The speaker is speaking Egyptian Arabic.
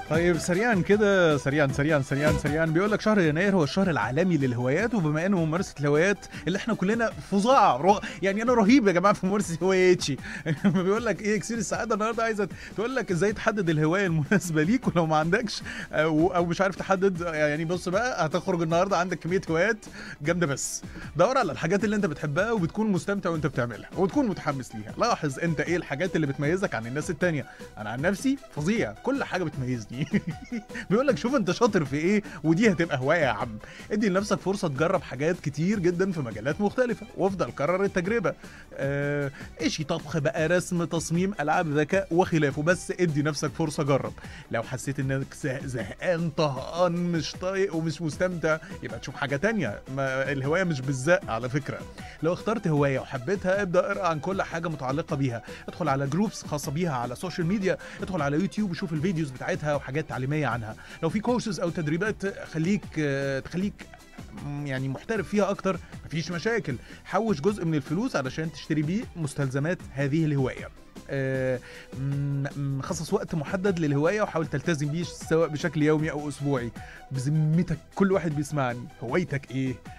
طيب سريعا كده سريعا سريعا سريعا سريعا بيقول لك شهر يناير هو الشهر العالمي للهوايات وبما انه ممارسه الهوايات اللي احنا كلنا فظاع رو... يعني انا رهيب يا جماعه في ممارسه هواياتي بيقول لك ايه اكسير السعاده النهارده عايزه تقول لك ازاي تحدد الهوايه المناسبه ليك ولو ما عندكش او, أو مش عارف تحدد يعني بص بقى هتخرج النهارده عندك كميه هوايات جامده بس دور على الحاجات اللي انت بتحبها وبتكون مستمتع وانت بتعملها وتكون متحمس ليها لاحظ انت ايه الحاجات اللي بتميزك عن الناس التانية انا عن نفسي فظيع كل حاجه بتميزني بيقول لك شوف انت شاطر في ايه ودي هتبقى هوايه يا عم ادي لنفسك فرصه تجرب حاجات كتير جدا في مجالات مختلفه وافضل كرر التجربه آه ايشي طبخ بقى رسم تصميم العاب ذكاء وخلافه بس ادي نفسك فرصه جرب لو حسيت انك زه- زهقان طهقان مش طايق ومش مستمتع يبقى تشوف حاجه تانية ما الهوايه مش بالزق على فكره لو اخترت هوايه وحبيتها ابدا اقرا عن كل حاجه متعلقه بيها ادخل على جروبس خاصه بيها على السوشيال ميديا ادخل على يوتيوب وشوف الفيديوز بتاعتها وحاجات تعليميه عنها لو في كورسز او تدريبات خليك آه، تخليك م- يعني محترف فيها اكتر مفيش مشاكل حوش جزء من الفلوس علشان تشتري بيه مستلزمات هذه الهوايه آه، م- م- خصص وقت محدد للهوايه وحاول تلتزم بيه سواء بشكل يومي او اسبوعي بذمتك كل واحد بيسمعني هوايتك ايه